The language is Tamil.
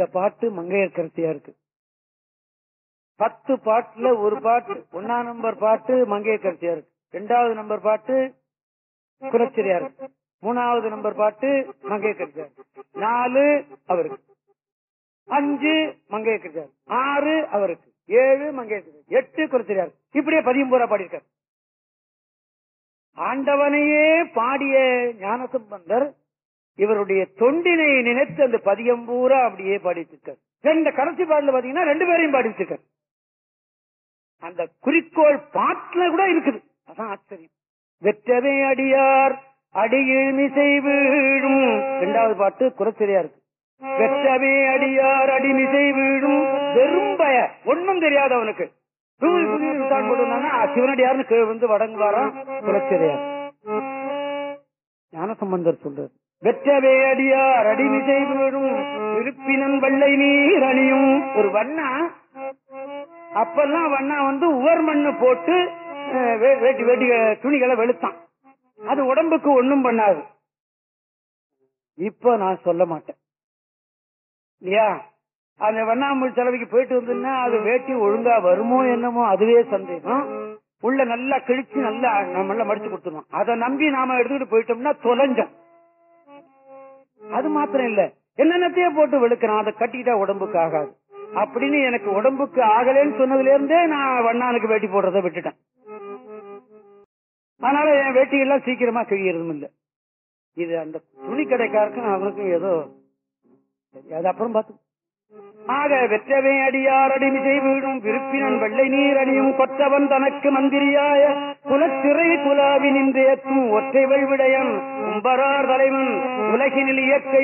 இந்த பாட்டு மங்கையர்கரசியா இருக்கு பத்து பாட்டுல ஒரு பாட்டு ஒன்னா நம்பர் பாட்டு மங்கையர்கரசியா இருக்கு ரெண்டாவது நம்பர் பாட்டு குலச்சிரியா இருக்கு மூணாவது நம்பர் பாட்டு மங்கையர்கரசியா இருக்கு நாலு அவருக்கு அஞ்சு மங்கையர்கரசியா இருக்கு ஆறு அவருக்கு ஏழு மங்கையர்கரசி எட்டு குலச்சிரியா இருக்கு இப்படியே பதியம் பூரா பாடியிருக்காரு ஆண்டவனையே பாடிய ஞானசம்பந்தர் இவருடைய தொண்டினை நினைத்து அந்த பதியம் பூரா அப்படியே பாடிட்டு இருக்கார் ரெண்டு கடைசி பாடல பாத்தீங்கன்னா ரெண்டு பேரையும் பாடிட்டு இருக்கார் அந்த குறிக்கோள் பாட்டுல கூட இருக்குது அதான் ஆச்சரியம் வெற்றவே அடியார் அடியில் மிசை வீழும் இரண்டாவது பாட்டு குறைச்சரியா இருக்கு வெற்றவே அடியார் அடிமிசை வீழும் வெறும் பய ஒண்ணும் தெரியாது அவனுக்கு தூவி புதிய தான் போட்டுருந்தாங்கன்னா சிவனடியார்னு கீழே வந்து வடங்குவாராம் குறைச்சரியார் ஞானசம்பந்தர் சொல்றாரு வெற்றவே அடியார் அடிமிசை வீழும் இருப்பினன் வெள்ளை நீர் அணியும் ஒரு வண்ணா அப்பெல்லாம் வண்ணா வந்து உவர் மண்ணு போட்டு அஹ், வே- வேட்டி வேட்டி துணிகளை வெளுத்தான் அது உடம்புக்கு ஒண்ணும் பண்ணாது இப்ப நான் சொல்ல மாட்டேன் இல்லையா அந்த வண்ணாமூல் செலவுக்கு போயிட்டு வந்ததுன்னா அது வேட்டி ஒழுங்கா வருமோ என்னமோ அதுவே சந்தேகம் உள்ள நல்லா கிழிச்சு நல்லா நம்மள மடிச்சு கொடுத்துருவோம் அதை நம்பி நாம எடுத்துக்கிட்டு போயிட்டோம்னா தொலைஞ்சோம் அது மாத்திரம் இல்ல என்னென்னத்தையே போட்டு வெளுக்கிறான் அதை கட்டிக்கிட்டா உடம்புக்கு ஆகாது அப்படின்னு எனக்கு உடம்புக்கு ஆகலைன்னு சொன்னதுல இருந்தே நான் வண்ணானுக்கு வேட்டி போடுறதை விட்டுட்டேன் அதனால என் வேட்டியெல்லாம் சீக்கிரமா கிழியறதும் இல்ல இது அந்த துணி கடைக்காருக்கும் அவனுக்கும் ஏதோ சரி, அது அப்புறம் பார்த்து ஆக வெற்றவே அடியார் அடிமிசை வீடும் விருப்பினன் வெள்ளை நீர் அணியும் கொற்றவன் தனக்கு மந்திரியாய குலத்திரை குலாவி நின்றேத்தும் ஒற்றை வெள்விடையன் கும்பரார் தலைவன் உலகினில் இயற்கை